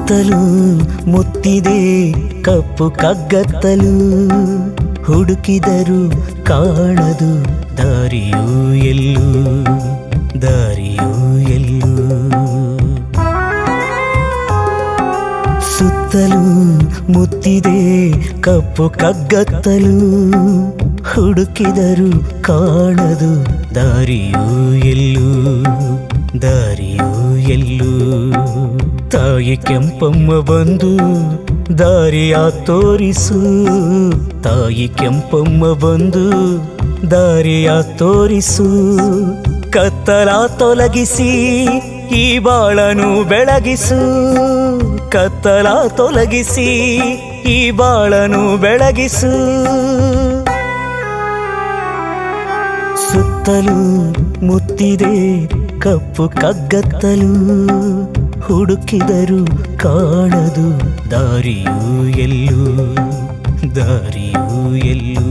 ಸುತ್ತಲೂ ಮುತ್ತಿದೆ ಕಪ್ಪು ಕಗ್ಗತ್ತಲು ಹುಡುಕಿದರು ಕಾಣದು ದಾರಿಯೂ ಎಲ್ಲೂ ದಾರಿಯೂ ಎಲ್ಲೂ ಸುತ್ತಲೂ ಮುತ್ತಿದೆ ಕಪ್ಪು ಕಗ್ಗತ್ತಲು ಹುಡುಕಿದರು ಕಾಣದು ದಾರಿಯೂ ಎಲ್ಲೂ ದಾರಿಯೂ ಎಲ್ಲೂ ತಾಯಿ ಕೆಂಪಮ್ಮ ಬಂದು ದಾರಿಯ ತೋರಿಸು ತಾಯಿ ಕೆಂಪಮ್ಮ ಬಂದು ದಾರಿಯ ತೋರಿಸು ಕತ್ತಲ ತೊಲಗಿಸಿ ಈ ಬಾಳನು ಬೆಳಗಿಸು ಕತ್ತಲ ತೊಲಗಿಸಿ ಈ ಬಾಳನು ಬೆಳಗಿಸು ಸುತ್ತಲೂ ಮುತ್ತಿದೆ ಕಪ್ಪು ಕಗ್ಗತ್ತಲು ಹುಡುಕಿದರು ಕಾಣದು ದಾರಿಯೂ ಎಲ್ಲೂ ದಾರಿಯೂ ಎಲ್ಲೂ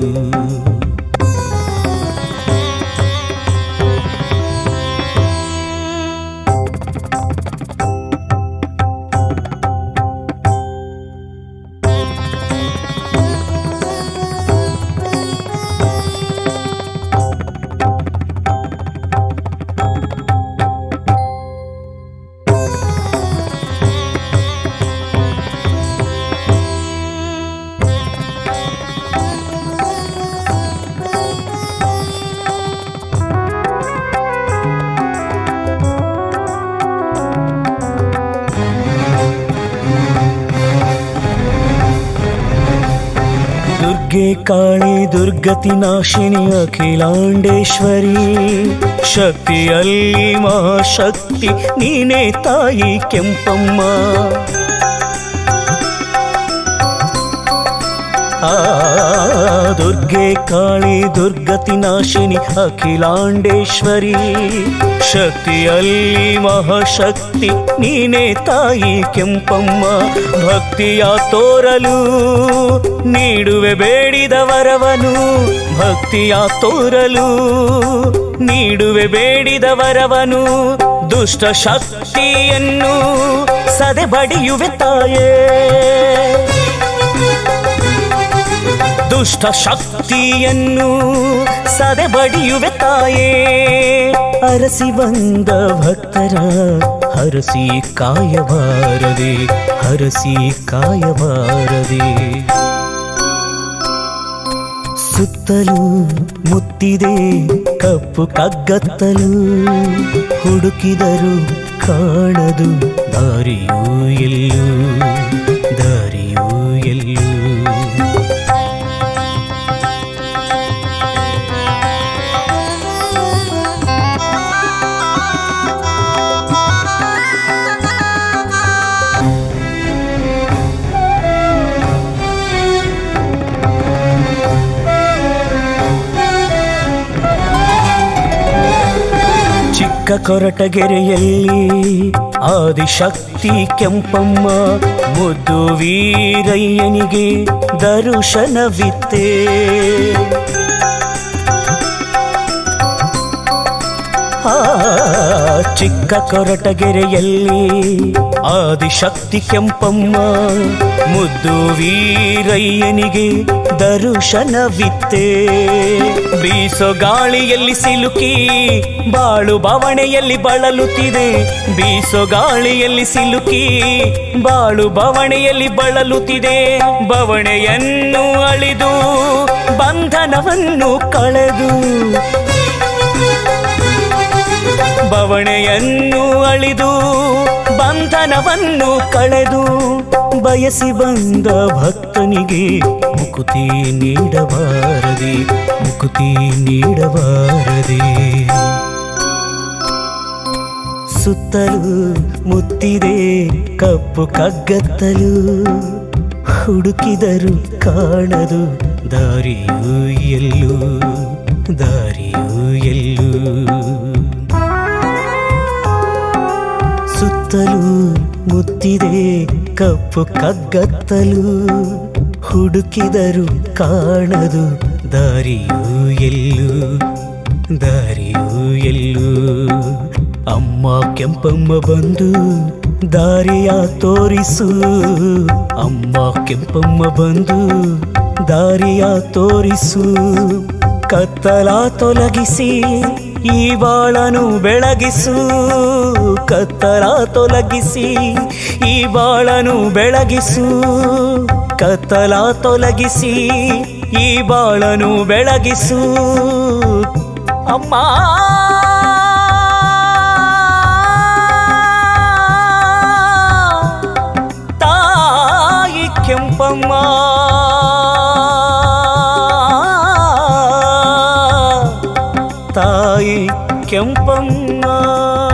ದುರ್ಗೆ ಕಾಳಿ ದುರ್ಗತಿ ನಾಶಿನಿ ಅಖಿಲಾಂಡೇಶ್ವರಿ ಶಕ್ತಿಯಲ್ಲಿ ಮಹಾಶಕ್ತಿ ನೀನೇ ತಾಯಿ ಕೆಂಪಮ್ಮ ಆ ದುರ್ಗೆ ಕಾಳಿ ದುರ್ಗತಿ ನಾಶಿನಿ ಅಖಿಲಾಂಡೇಶ್ವರಿ ಶಕ್ತಿಯಲ್ಲಿ ಮಹಾಶಕ್ತಿ ನೀನೇ ತಾಯಿ ಕೆಂಪಮ್ಮ ಭಕ್ತಿಯ ತೋರಲು ನೀಡುವೆ ಬೇಡಿದ ವರವನು ಭಕ್ತಿಯ ತೋರಲು ನೀಡುವೆ ಬೇಡಿದ ವರವನು ದುಷ್ಟ ಶಕ್ತಿಯನ್ನು ಸದೆ ಬಡಿಯುವೆ ತಾಯೇ ದುಷ್ಟ ಶಕ್ತಿಯನ್ನು ಸದೆ ಬಡಿಯುವೆ ತಾಯೇ ಅರಸಿ ಬಂದ ಭಕ್ತರ ಹರಸಿ ಕಾಯಬಾರದೆ ಹರಸಿ ಕಾಯಬಾರದೆ ಸುತ್ತಲೂ ಮುತ್ತಿದೆ ಕಪ್ಪು ಕಗ್ಗತ್ತಲು ಹುಡುಕಿದರು ಕಾಣದು ದಾರಿಯೂ ಎಲ್ಲೂ ದಾರಿಯೂ ಎಲ್ಲೂ ಚಿಕ್ಕ ಕೊರಟಗೆರೆಯಲ್ಲಿ ಆದಿಶಕ್ತಿ ಕೆಂಪಮ್ಮ ಮುದ್ದು ವೀರಯ್ಯನಿಗೆ ದರುಶನವಿತ್ತೆ ಆ ಚಿಕ್ಕ ಕೊರಟಗೆರೆಯಲ್ಲಿ ಆದಿಶಕ್ತಿ ಕೆಂಪಮ್ಮ ಮುದ್ದು ವೀರಯ್ಯನಿಗೆ ದರುಶನವಿತ್ತೆ ಬೀಸೋ ಗಾಳಿಯಲ್ಲಿ ಸಿಲುಕಿ ಬಾಳು ಬವಣೆಯಲ್ಲಿ ಬಳಲುತ್ತಿದೆ ಬೀಸೋ ಗಾಳಿಯಲ್ಲಿ ಸಿಲುಕಿ ಬಾಳು ಬವಣೆಯಲ್ಲಿ ಬಳಲುತ್ತಿದೆ ಬವಣೆಯನ್ನು ಅಳಿದು ಬಂಧನವನ್ನು ಕಳೆದು ಬವಣೆಯನ್ನು ಅಳಿದು ಬಂಧನವನ್ನು ಕಳೆದು ಬಯಸಿ ಬಂದ ಭಕ್ತನಿಗೆ ಮುಕುತಿ ನೀಡಬಾರದೆ ಮುಕುತಿ ನೀಡಬಾರದೆ ಸುತ್ತಲೂ ಮುತ್ತಿದೆ ಕಪ್ಪು ಕಗ್ಗತ್ತಲು ಹುಡುಕಿದರು ಕಾಣದು ದಾರಿಯೂ ಎಲ್ಲೂ ದಾರಿಯೂ ಎಲ್ಲೂ ಸುತ್ತಲೂ ಮುತ್ತಿದೆ ಕಪ್ಪು ಕಗ್ಗತ್ತಲು ಹುಡುಕಿದರು ಕಾಣದು ದಾರಿಯೂ ಎಲ್ಲೂ ದಾರಿಯೂ ಎಲ್ಲೂ ಅಮ್ಮ ಕೆಂಪಮ್ಮ ಬಂದು ದಾರಿಯ ತೋರಿಸು ಅಮ್ಮ ಕೆಂಪಮ್ಮ ಬಂದು ದಾರಿಯ ತೋರಿಸು ಕತ್ತಲ ತೊಲಗಿಸಿ ಈ ಬಾಳನು ಬೆಳಗಿಸು ಕತ್ತಲ ತೊಲಗಿಸಿ ಈ ಬಾಳನು ಬೆಳಗಿಸು ಕತ್ತಲ ತೊಲಗಿಸಿ ಈ ಬಾಳನು ಬೆಳಗಿಸು ಅಮ್ಮ ತಾಯಿ ಕೆಂಪಮ್ಮ ತಾಯಿ ಕೆಂಪಮ್ಮ